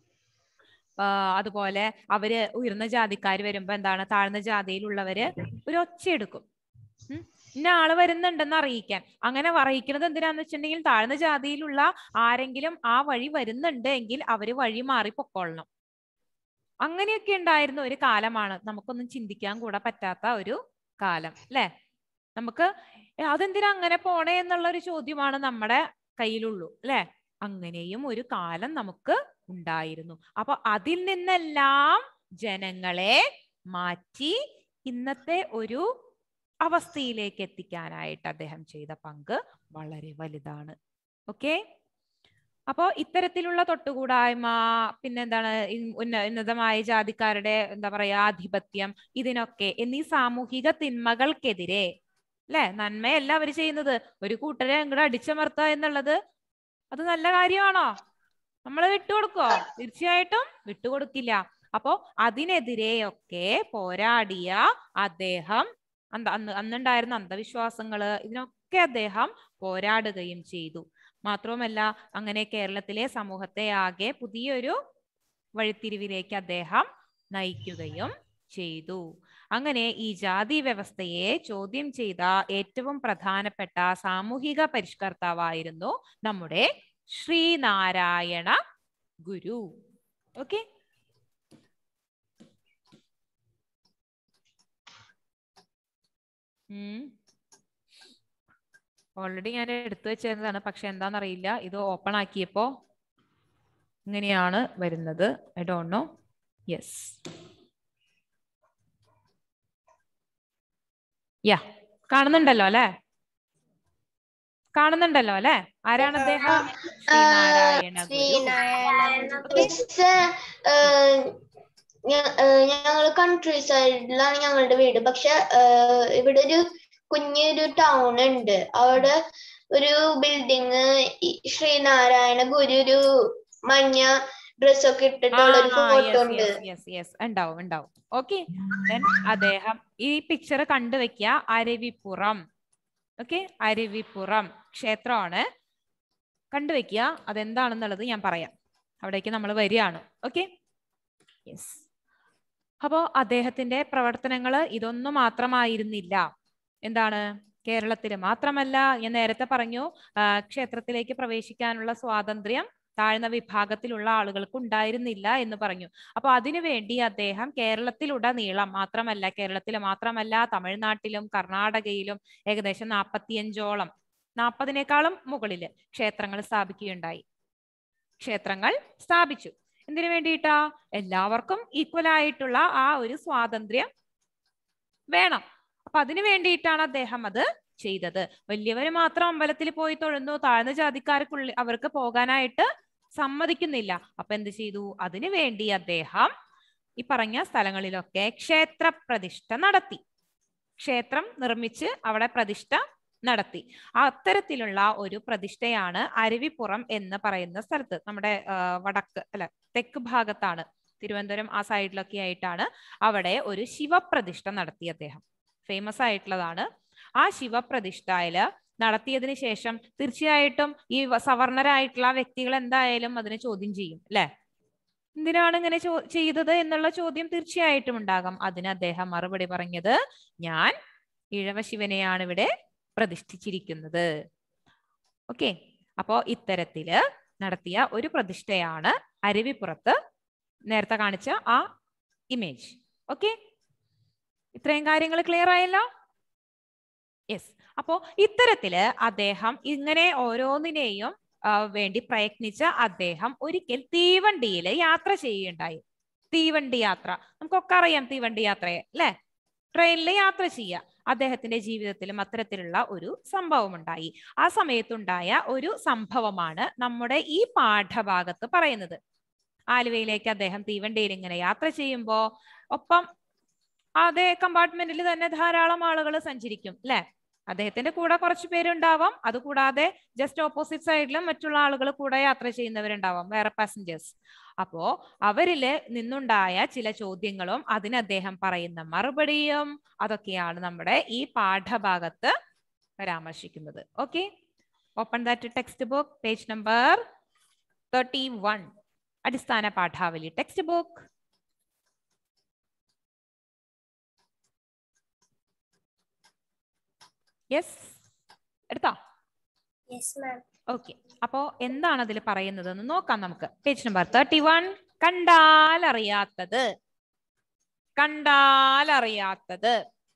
ആ, അതുപോലെ അവര് ഉയർന്ന ജാതിക്കാർ വരുമ്പോ എന്താണ് താഴ്ന്ന ജാതിയിലുള്ളവര് ഒരു ഒച്ച എടുക്കും ഉം. ഇന്ന ആള് വരുന്നുണ്ടെന്ന് അറിയിക്കാൻ അങ്ങനെ അറിയിക്കുന്നത് എന്തിനാന്ന് വെച്ചിട്ടുണ്ടെങ്കിൽ താഴ്ന്ന ജാതിയിലുള്ള ആരെങ്കിലും ആ വഴി വരുന്നുണ്ട് എങ്കിൽ അവര് വഴി മാറി പൊക്കോളണം അങ്ങനെയൊക്കെ ഉണ്ടായിരുന്ന ഒരു കാലമാണ് നമുക്കൊന്നും ചിന്തിക്കാൻ കൂടെ പറ്റാത്ത ഒരു കാലം അല്ലെ നമുക്ക് "ഏ, അതെന്തിനാ അങ്ങനെ പോണേ എന്നുള്ള ഒരു ചോദ്യമാണ് നമ്മുടെ കയ്യിലുള്ളൂ അല്ലെ അങ്ങനെയും ഒരു കാലം നമുക്ക് ഉണ്ടായിരുന്നു അപ്പൊ അതിൽ നിന്നെല്ലാം ജനങ്ങളെ മാറ്റി ഇന്നത്തെ ഒരു അവസ്ഥയിലേക്ക് എത്തിക്കാനായിട്ട് അദ്ദേഹം ചെയ്ത പങ്ക് വളരെ വലുതാണ് ഓക്കെ അപ്പോ ഇത്തരത്തിലുള്ള തൊട്ടുകൂടായ്മ പിന്നെന്താണ് ഈ ഉന്ന ഉന്നതമായ ജാതിക്കാരുടെ എന്താ പറയാ ആധിപത്യം ഇതിനൊക്കെ എന്നീ സാമൂഹിക തിന്മകൾക്കെതിരെ അല്ലെ നന്മയല്ല അവർ ചെയ്യുന്നത് ഒരു കൂട്ടരെ അങ്ങോട്ട് അടിച്ചമർത്തുക എന്നുള്ളത് അത് നല്ല കാര്യമാണോ നമ്മൾ വിട്ടുകൊടുക്കോ തീർച്ചയായിട്ടും വിട്ടുകൊടുക്കില്ല അപ്പോ അതിനെതിരെയൊക്കെ പോരാടിയ അദ്ദേഹം അന്ത അന്ന് അന്നുണ്ടായിരുന്ന അന്ധവിശ്വാസങ്ങള് ഇതിനൊക്കെ അദ്ദേഹം പോരാടുകയും ചെയ്തു മാത്രവുമല്ല അങ്ങനെ കേരളത്തിലെ സമൂഹത്തെ ആകെ പുതിയൊരു വഴിത്തിരിവിലേക്ക് അദ്ദേഹം നയിക്കുകയും ചെയ്തു അങ്ങനെ ഈ ജാതി വ്യവസ്ഥയെ ചോദ്യം ചെയ്ത ഏറ്റവും പ്രധാനപ്പെട്ട സാമൂഹിക പരിഷ്കർത്താവായിരുന്നു നമ്മുടെ ശ്രീനാരായണ ഗുരു ഓക്കെ ഓൾറെഡി ഞാൻ എടുത്തു വെച്ചിരുന്നതാണ് പക്ഷെ എന്താണെന്നറിയില്ല ഇത് ഓപ്പൺ ആക്കിയപ്പോ ഇങ്ങനെയാണ് വരുന്നത് I don't know yes yeah കാണുന്നുണ്ടല്ലോ അല്ലെ കാണുന്നുണ്ടല്ലോ അല്ലെ ആരാണ് അദ്ദേഹം ശ്രീനാരായണ ഗുരു ശ്രീനാരായണ മിസ് ഞങ്ങൾ കൺട്രി സൈഡിലാണ് ഞങ്ങളുടെ വീട് പക്ഷെ ഏഹ്, ഇവിടെ ഒരു കുഞ്ഞൊരു ടൗൺ ഉണ്ട് അവിടെ ഒരു ബിൽഡിങ് ശ്രീനാരായണ ഗുരു ഒരു മഞ്ഞ ഡ്രസ്സൊക്കെ ഇട്ടിട്ടുള്ള ഒരു ഫോട്ടോ ഉണ്ട് യെസ് യെസ് ഉണ്ടാവും ഉണ്ടാവും ഓക്കെ അദ്ദേഹം ഈ പിക്ചർ കണ്ടുവെക്കുക അരുവിപ്പുറം ഓക്കെ അരുവിപ്പുറം ക്ഷേത്രമാണ് കണ്ടുവെക്കുക അതെന്താണെന്നുള്ളത് ഞാൻ പറയാം അവിടേക്ക് നമ്മൾ വരികയാണ് ഓക്കെ യെസ് അപ്പോ അദ്ദേഹത്തിന്റെ പ്രവർത്തനങ്ങൾ ഇതൊന്നും മാത്രമായിരുന്നില്ല എന്താണ് കേരളത്തിൽ മാത്രമല്ല ഞാൻ നേരത്തെ പറഞ്ഞു ആ, ക്ഷേത്രത്തിലേക്ക് പ്രവേശിക്കാനുള്ള സ്വാതന്ത്ര്യം താഴ്ന്ന വിഭാഗത്തിലുള്ള ആളുകൾക്ക് ഉണ്ടായിരുന്നില്ല എന്ന് പറഞ്ഞു അപ്പൊ അതിനുവേണ്ടി അദ്ദേഹം കേരളത്തിലുടനീളം മാത്രമല്ല കേരളത്തിൽ മാത്രമല്ല തമിഴ്നാട്ടിലും കർണാടകയിലും ഏകദേശം നാൽപ്പത്തിയഞ്ചോളം നാൽപ്പതിനേക്കാളും മുകളില് ക്ഷേത്രങ്ങൾ സ്ഥാപിക്കുകയുണ്ടായി ക്ഷേത്രങ്ങൾ സ്ഥാപിച്ചു എന്തിനു വേണ്ടിയിട്ടാ എല്ലാവർക്കും ഈക്വൽ ആയിട്ടുള്ള ആ ഒരു സ്വാതന്ത്ര്യം വേണം അപ്പൊ അതിനു വേണ്ടിയിട്ടാണ് അദ്ദേഹം അത് ചെയ്തത് വലിയവര് മാത്രം അമ്പലത്തിൽ പോയി തൊഴുന്നു താഴ്ന്ന ജാതിക്കാർക്കുള്ളിൽ അവർക്ക് പോകാനായിട്ട് സമ്മതിക്കുന്നില്ല അപ്പൊ എന്ത് ചെയ്തു അതിനു വേണ്ടി അദ്ദേഹം ഈ പറഞ്ഞ സ്ഥലങ്ങളിലൊക്കെ ക്ഷേത്ര പ്രതിഷ്ഠ നടത്തി ക്ഷേത്രം നിർമ്മിച്ച് അവിടെ പ്രതിഷ്ഠ നടത്തി അത്തരത്തിലുള്ള ഒരു പ്രതിഷ്ഠയാണ് അരുവിപ്പുറം എന്ന് പറയുന്ന സ്ഥലത്ത് നമ്മുടെ ആ, വടക്ക് അല്ല തെക്ക് ഭാഗത്താണ് തിരുവനന്തപുരം ആ സൈഡിലൊക്കെ ആയിട്ടാണ് അവിടെ ഒരു ശിവപ്രതിഷ്ഠ നടത്തി അദ്ദേഹം ഫേമസ് ആയിട്ടുള്ളതാണ് ആ ശിവപ്രതിഷ്ഠയില് നടത്തിയതിന് ശേഷം തീർച്ചയായിട്ടും ഈ വ- സവർണരായിട്ടുള്ള വ്യക്തികൾ എന്തായാലും അതിനെ ചോദ്യം ചെയ്യും അല്ലെ എന്തിനാണ് ഇങ്ങനെ ചോ ചെയ്തത് എന്നുള്ള ചോദ്യം തീർച്ചയായിട്ടും ഉണ്ടാകാം അതിന് അദ്ദേഹം മറുപടി പറഞ്ഞത് ഞാൻ ഇഴവ ശിവനെയാണ് ഇവിടെ പ്രതിഷ്ഠിച്ചിരിക്കുന്നത് ഓക്കെ അപ്പോ ഇത്തരത്തില് നടത്തിയ ഒരു പ്രതിഷ്ഠയാണ് അരുവിപ്പുറത്ത് നേരത്തെ കാണിച്ച ആ ഇമേജ് ഓക്കെ ഇത്രയും കാര്യങ്ങൾ ക്ലിയർ ആയല്ലോ യെസ് അപ്പോ ഇത്തരത്തില് അദ്ദേഹം ഇങ്ങനെ ഓരോന്നിനെയും ആ, വേണ്ടി പ്രയത്നിച്ച അദ്ദേഹം ഒരിക്കൽ തീവണ്ടിയിൽ യാത്ര ചെയ്യുകയുണ്ടായി തീവണ്ടി യാത്ര നമുക്കൊക്കെ അറിയാം തീവണ്ടി യാത്രയെ അല്ലെ ട്രെയിനിൽ യാത്ര ചെയ്യുക അദ്ദേഹത്തിന്റെ ജീവിതത്തിലും അത്തരത്തിലുള്ള ഒരു സംഭവം ഉണ്ടായി ആ സമയത്തുണ്ടായ ഒരു സംഭവമാണ് നമ്മുടെ ഈ പാഠഭാഗത്ത് പറയുന്നത് ആലുവയിലേക്ക് അദ്ദേഹം തീവണ്ടിയിൽ ഇങ്ങനെ യാത്ര ചെയ്യുമ്പോ ഒപ്പം അതേ കമ്പാർട്ട്മെന്റിൽ തന്നെ ധാരാളം ആളുകൾ സഞ്ചരിക്കും അല്ലെ അദ്ദേഹത്തിന്റെ കൂടെ കുറച്ച് പേരുണ്ടാവാം അതുകൂടാതെ ജസ്റ്റ് ഓപ്പോസിറ്റ് സൈഡിലും മറ്റുള്ള ആളുകൾ കൂടെ യാത്ര ചെയ്യുന്നവരുണ്ടാവാം വേറെ പാസഞ്ചേഴ്സ് അപ്പോ അവരില് നിന്നുണ്ടായ ചില ചോദ്യങ്ങളും അതിന് അദ്ദേഹം പറയുന്ന മറുപടിയും അതൊക്കെയാണ് നമ്മുടെ ഈ പാഠഭാഗത്ത് പരാമർശിക്കുന്നത് okay open that text book page number thirty one അടിസ്ഥാന പാഠാവലി ടെക്സ്റ്റ് ബുക്ക് യെസ് എടുത്തോ യെസ് മാം ഓക്കെ അപ്പോ എന്താണ് അതിൽ പറയുന്നത് എന്ന് നോക്കാം നമുക്ക് പേജ് നമ്പർ തേർട്ടി വൺ കണ്ടാൽ അറിയാത്തത് കണ്ടാൽ അറിയാത്തത്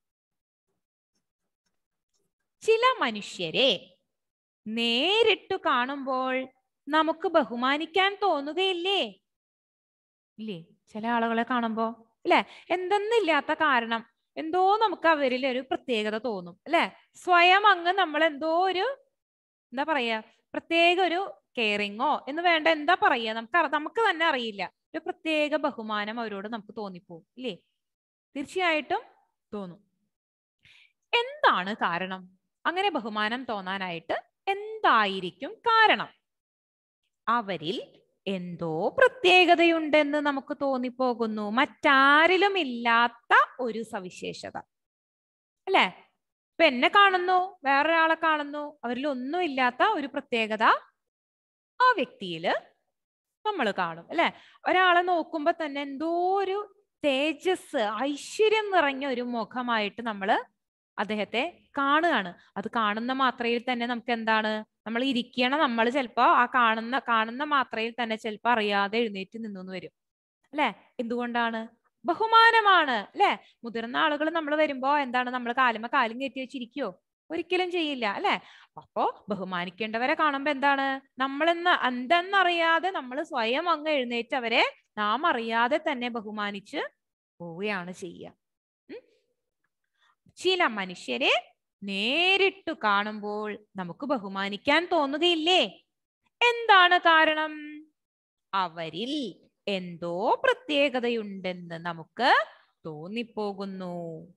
ചില മനുഷ്യരെ നേരിട്ടു കാണുമ്പോൾ നമുക്ക് ബഹുമാനിക്കാൻ തോന്നുകയില്ലേ ഇല്ലേ ചില ആളുകളെ കാണുമ്പോ അല്ലെ എന്തെന്നില്ലാത്ത കാരണം എന്തോ നമുക്ക് അവരിൽ ഒരു പ്രത്യേകത തോന്നും അല്ലെ സ്വയം അങ്ങ് നമ്മൾ എന്തോ ഒരു എന്താ പറയാ പ്രത്യേക ഒരു കെയറിങ്ങോ എന്ന് വേണ്ട എന്താ പറയാ നമുക്ക് അറി- നമുക്ക് തന്നെ അറിയില്ല ഒരു പ്രത്യേക ബഹുമാനം അവരോട് നമുക്ക് തോന്നിപ്പോവും ഇല്ലേ തീർച്ചയായിട്ടും തോന്നും എന്താണ് കാരണം അങ്ങനെ ബഹുമാനം തോന്നാനായിട്ട് എന്തായിരിക്കും കാരണം അവരിൽ എന്തോ പ്രത്യേകതയുണ്ടെന്ന് നമുക്ക് തോന്നിപ്പോകുന്നു മറ്റാരിലും ഇല്ലാത്ത ഒരു സവിശേഷത അല്ലേ ഇപ്പൊ എന്നെ കാണുന്നു വേറൊരാളെ കാണുന്നു അവരിൽ ഒന്നും ഇല്ലാത്ത ഒരു പ്രത്യേകത ആ വ്യക്തിയില് നമ്മൾ കാണും അല്ലെ ഒരാളെ നോക്കുമ്പോ തന്നെ എന്തോ ഒരു തേജസ് ഐശ്വര്യം നിറഞ്ഞ ഒരു മുഖമായിട്ട് നമ്മൾ അദ്ദേഹത്തെ കാണുകയാണ് അത് കാണുന്ന മാത്രയിൽ തന്നെ നമുക്ക് എന്താണ് നമ്മൾ ഇരിക്കണ നമ്മൾ ചിലപ്പോ ആ കാണുന്ന കാണുന്ന മാത്രയിൽ തന്നെ ചിലപ്പോ അറിയാതെ എഴുന്നേറ്റ് നിന്നു വരും അല്ലെ എന്തുകൊണ്ടാണ് ബഹുമാനമാണ് അല്ലെ മുതിർന്ന ആളുകൾ നമ്മൾ വരുമ്പോ എന്താണ് നമ്മൾ കാലുമ കാലും കയറ്റി വെച്ചിരിക്കോ ഒരിക്കലും ചെയ്യില്ല അല്ലെ അപ്പോ ബഹുമാനിക്കേണ്ടവരെ കാണുമ്പോ എന്താണ് നമ്മളെന്ന് എന്തെന്നറിയാതെ നമ്മൾ സ്വയം അങ്ങ് എഴുന്നേറ്റ് അവരെ നാം അറിയാതെ തന്നെ ബഹുമാനിച്ച് പോവുകയാണ് ചെയ്യുക ഉം. ചില മനുഷ്യരെ നേരിട്ടു കാണുമ്പോൾ നമുക്ക് ബഹുമാനിക്കാൻ തോന്നുകയില്ലേ എന്താണ് കാരണം അവരിൽ എന്തോ പ്രത്യേകതയുണ്ടെന്ന് നമുക്ക് തോന്നിപ്പോകുന്നു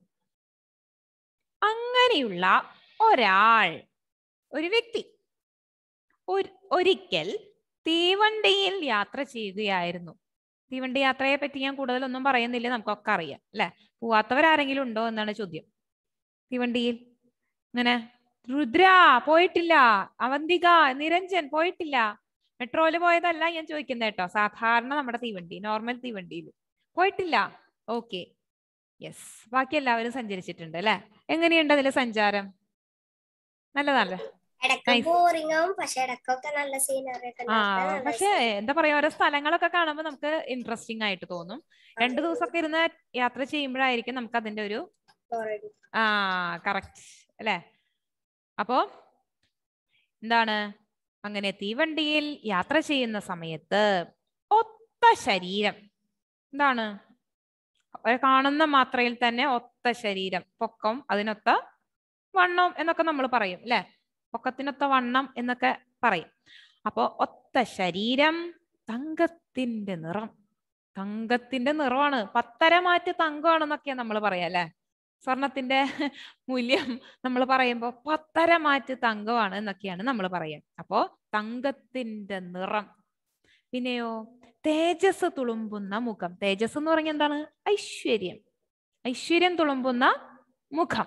അങ്ങനെയുള്ള ഒരാൾ ഒരു വ്യക്തി ഒരു- ഒരിക്കൽ തീവണ്ടിയിൽ യാത്ര ചെയ്യുകയായിരുന്നു തീവണ്ടി യാത്രയെ പറ്റി ഞാൻ കൂടുതലൊന്നും പറയുന്നില്ല നമുക്കൊക്കെ അറിയാം അല്ലെ പോവാത്തവരാരെങ്കിലും ഉണ്ടോ എന്നാണ് ചോദ്യം തീവണ്ടിയിൽ ഇങ്ങനെ രുദ്ര പോയിട്ടില്ല അവന്തിക നിരഞ്ജൻ പോയിട്ടില്ല മെട്രോയില് പോയതല്ല ഞാൻ ചോദിക്കുന്നത് കേട്ടോ സാധാരണ നമ്മുടെ തീവണ്ടി നോർമൽ തീവണ്ടിയിൽ പോയിട്ടില്ല ഓക്കെ യെസ് ബാക്കി എല്ലാവരും സഞ്ചരിച്ചിട്ടുണ്ട് അല്ലെ എങ്ങനെയുണ്ട് അതിലെ സഞ്ചാരം നല്ലതല്ലേ ഇടയ്ക്ക് Nice. ബോറിംഗ് ആവും പക്ഷെ ഇടയ്ക്കൊക്കെ നല്ല സീനറി ഒക്കെ ആ ഉണ്ടാവും. നല്ല പക്ഷെ രസാ. എന്താ പറയാ ഓരോ സ്ഥലങ്ങളൊക്കെ കാണുമ്പോൾ നമുക്ക് ഇൻട്രസ്റ്റിംഗ് ആയിട്ട് തോന്നും രണ്ടു ദിവസമൊക്കെ ഇരുന്ന് യാത്ര ചെയ്യുമ്പോഴായിരിക്കും നമുക്ക് അതിന്റെ ഒരു Boring. ആ കറക്റ്റ് അല്ലേ അപ്പോ എന്താണ് അങ്ങനെ തീവണ്ടിയിൽ യാത്ര ചെയ്യുന്ന സമയത്ത് ഒത്ത ശരീരം എന്താണ് അവരെ കാണുന്ന മാത്രയിൽ തന്നെ ഒത്ത ശരീരം പൊക്കം അതിനൊത്ത വണ്ണം എന്നൊക്കെ നമ്മൾ പറയും അല്ലെ പൊക്കത്തിനൊത്ത വണ്ണം എന്നൊക്കെ പറയും അപ്പോ ഒത്ത ശരീരം തങ്കത്തിന്റെ നിറം തങ്കത്തിന്റെ നിറമാണ് പത്തര മാറ്റ് തങ്കമാണെന്നൊക്കെയാ നമ്മൾ പറയാ അല്ലെ സ്വർണത്തിന്റെ മൂല്യം നമ്മൾ പറയുമ്പോൾ പത്തര മാറ്റ് തങ്കമാണ് എന്നൊക്കെയാണ് നമ്മൾ പറയാ അപ്പോ തങ്കത്തിന്റെ നിറം പിന്നെയോ തേജസ് തുളുമ്പുന്ന മുഖം തേജസ് എന്ന് പറഞ്ഞാൽ എന്താണ് ഐശ്വര്യം ഐശ്വര്യം തുളുമ്പുന്ന മുഖം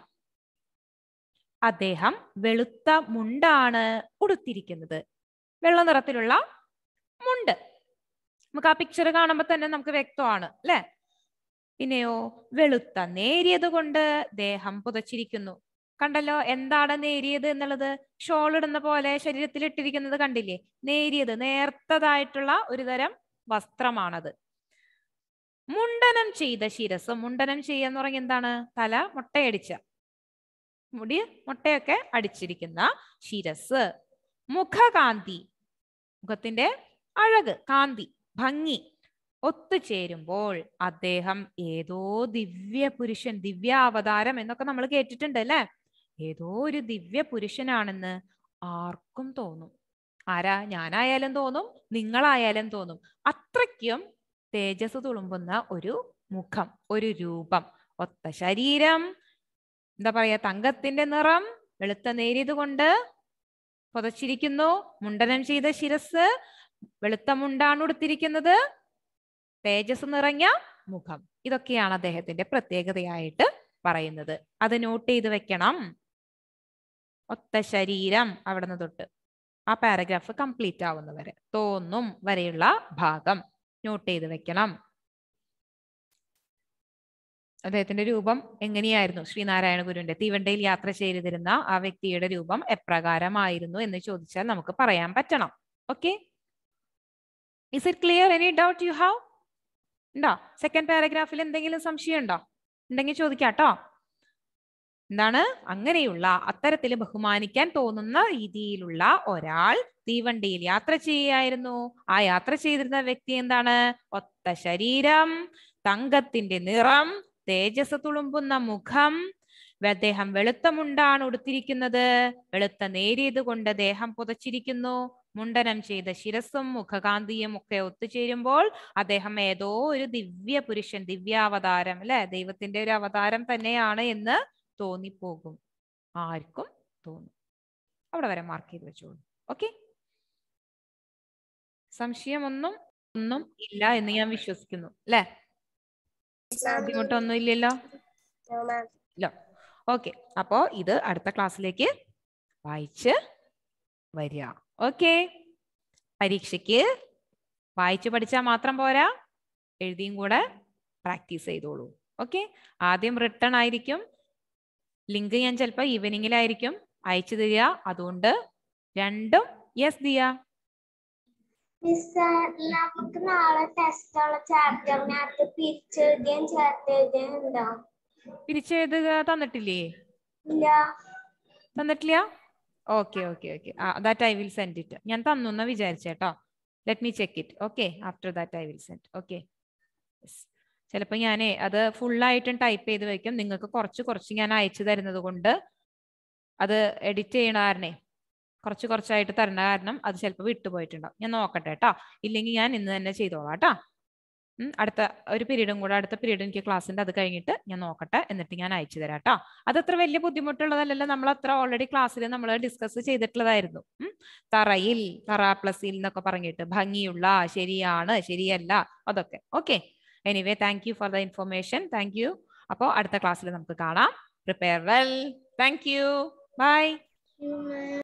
അദ്ദേഹം വെളുത്ത മുണ്ടാണ് ഉടുത്തിരിക്കുന്നത് വെള്ള നിറത്തിലുള്ള മുണ്ട് നമുക്ക് ആ പിക്ചർ കാണുമ്പോൾ തന്നെ നമുക്ക് വ്യക്തമാണ് അല്ലെ പിന്നെയോ വെളുത്ത നേരിയത് കൊണ്ട് ദേഹം പുതച്ചിരിക്കുന്നു കണ്ടല്ലോ എന്താണ് നേരിയത് എന്നുള്ളത് ഷോൾ ഇടുന്ന പോലെ ശരീരത്തിൽ ഇട്ടിരിക്കുന്നത് കണ്ടില്ലേ നേരിയത് നേർത്തതായിട്ടുള്ള ഒരു തരം വസ്ത്രമാണത് മുണ്ടനം ചെയ്ത ശിരസ് മുണ്ടനം ചെയ്യാന്ന് പറഞ്ഞ എന്താണ് തല മുട്ടയടിച്ച മുടി മുട്ടയൊക്കെ അടിച്ചിരിക്കുന്ന ശിരസ് മുഖകാന്തി മുഖത്തിന്റെ അഴക് കാന്തി ഭംഗി ഒത്തുചേരുമ്പോൾ അദ്ദേഹം ഏതോ ദിവ്യ പുരുഷൻ ദിവ്യ അവതാരം എന്നൊക്കെ നമ്മൾ കേട്ടിട്ടുണ്ട് അല്ലേ ഏതോ ഒരു ദിവ്യ പുരുഷനാണെന്ന് ആർക്കും തോന്നും ആരാ ഞാനായാലും തോന്നും നിങ്ങളായാലും തോന്നും അത്രയ്ക്കും തേജസ് തുളുമ്പുന്ന ഒരു മുഖം ഒരു രൂപം ഒത്ത ശരീരം എന്താ പറയാ തങ്കത്തിന്റെ നിറം വെളുത്ത നേരിയത് കൊണ്ട് പുതച്ചിരിക്കുന്നു മുണ്ടനം ചെയ്ത ശിരസ് വെളുത്ത മുണ്ടാണ് ഉടുത്തിരിക്കുന്നത് തേജസ് നിറഞ്ഞ മുഖം ഇതൊക്കെയാണ് അദ്ദേഹത്തിന്റെ പ്രത്യേകതയായിട്ട് പറയുന്നത് അത് നോട്ട് ചെയ്ത് വെക്കണം ഒത്ത ശരീരം അവിടെ നിന്ന് തൊട്ട് ആ പാരഗ്രാഫ് കംപ്ലീറ്റ് ആവുന്നവരെ തോന്നും വരെയുള്ള ഭാഗം നോട്ട് ചെയ്ത് വെക്കണം അദ്ദേഹത്തിന്റെ രൂപം എങ്ങനെയായിരുന്നു ശ്രീനാരായണ ഗുരുവിന്റെ തീവണ്ടിയിൽ യാത്ര ചെയ്തിരുന്ന ആ വ്യക്തിയുടെ രൂപം എപ്രകാരമായിരുന്നു എന്ന് ചോദിച്ചാൽ നമുക്ക് പറയാൻ പറ്റണം okay is it clear any doubt you have ഉണ്ടോ സെക്കൻഡ് പാരഗ്രാഫിൽ എന്തെങ്കിലും സംശയം ഉണ്ടോ ഉണ്ടെങ്കിൽ ചോദിക്കാട്ടോ എന്താണ് അങ്ങനെയുള്ള അത്തരത്തിൽ ബഹുമാനിക്കാൻ തോന്നുന്ന രീതിയിലുള്ള ഒരാൾ തീവണ്ടിയിൽ യാത്ര ചെയ്യുകയായിരുന്നു ആ യാത്ര ചെയ്തിരുന്ന വ്യക്തി എന്താണ് ഒത്ത ശരീരം തങ്കത്തിന്റെ നിറം തേജസ് തുളുമ്പുന്ന മുഖം അദ്ദേഹം വെളുത്ത മുണ്ടാണ് ഉടുത്തിരിക്കുന്നത് വെളുത്ത നേരിയത് കൊണ്ട് ദേഹം പുതച്ചിരിക്കുന്നു മുണ്ടനം ചെയ്ത ശിരസും മുഖകാന്തിയും ഒക്കെ ഒത്തുചേരുമ്പോൾ അദ്ദേഹം ഏതോ ഒരു ദിവ്യ പുരുഷൻ ദിവ്യാവതാരം അല്ലെ ദൈവത്തിന്റെ ഒരു അവതാരം തന്നെയാണ് എന്ന് തോന്നിപ്പോകും ആർക്കും തോന്നും അവിടെ വരെ മാർക്ക് ചെയ്ത് വെച്ചോളൂ ഓക്കെ സംശയമൊന്നും ഒന്നും ഇല്ല എന്ന് ഞാൻ വിശ്വസിക്കുന്നു അല്ലെ ബുദ്ധിമുട്ടൊന്നും ഇല്ലല്ലോ ഇല്ല ഓക്കെ അപ്പോ ഇത് അടുത്ത ക്ലാസ്സിലേക്ക് വായിച്ച് വരിക ഓക്കെ പരീക്ഷയ്ക്ക് വായിച്ചു പഠിച്ചാൽ മാത്രം പോരാ എഴുതിയും കൂടെ പ്രാക്ടീസ് ചെയ്തോളൂ ഓക്കെ ആദ്യം റിട്ടേൺ ആയിരിക്കും ലിങ്ക് ഞാൻ ചിലപ്പോൾ ഈവനിങ്ങിലായിരിക്കും അയച്ചു തരിക അതുകൊണ്ട് രണ്ടും യെസ് ദിയ മിസ് നമുക്ക് നാളെ ടെസ്റ്റ് ഉള്ള ചാപ്റ്ററിനകത്ത് പിരിച്ചെഴുതിയും ചേർത്തെഴുതിയും ഉണ്ടാവും പിരിച്ചെഴുതുക തന്നിട്ടില്ലേ ഇല്ല തന്നിട്ടില്ല okay okay okay that I will send it ഞാൻ തന്നു എന്നാ വിചാരിച്ചേട്ടോ let me check it okay after that I will send okay ചിലപ്പോൾ ഞാനേ അത് ഫുള്ളായിട്ടും ടൈപ്പ് ചെയ്ത് വെക്കും നിങ്ങൾക്ക് കുറച്ച് കുറച്ച് ഞാൻ അയച്ചു തരുന്നത് കൊണ്ട് അത് എഡിറ്റ് ചെയ്യണ കാരണേ കുറച്ച് കുറച്ചായിട്ട് തരുന്ന കാരണം അത് ചിലപ്പോൾ വിട്ടുപോയിട്ടുണ്ടാവും ഞാൻ നോക്കട്ടെ കേട്ടോ ഇല്ലെങ്കിൽ ഞാൻ ഇന്ന് തന്നെ ചെയ്തോളാം കേട്ടോ ഉം, അടുത്ത ഒരു പീരീഡും കൂടെ അടുത്ത പീരീഡ് എനിക്ക് ക്ലാസ് ഉണ്ട് അത് കഴിഞ്ഞിട്ട് ഞാൻ നോക്കട്ടെ എന്നിട്ട് ഞാൻ അയച്ചു തരാം കേട്ടോ അതത്ര വലിയ ബുദ്ധിമുട്ടുള്ളതല്ലല്ലോ നമ്മൾ അത്ര ഓൾറെഡി ക്ലാസ്സിൽ നമ്മൾ ഡിസ്കസ് ചെയ്തിട്ടുള്ളതായിരുന്നു ഉം. തറയിൽ തറ പ്ലസിൽ എന്നൊക്കെ പറഞ്ഞിട്ട് ഭംഗിയുള്ള ശരിയാണ് ശരിയല്ല അതൊക്കെ okay anyway thank you for the information thank you അപ്പോൾ അടുത്ത ക്ലാസ്സിൽ നമുക്ക് കാണാം prepare well thank you by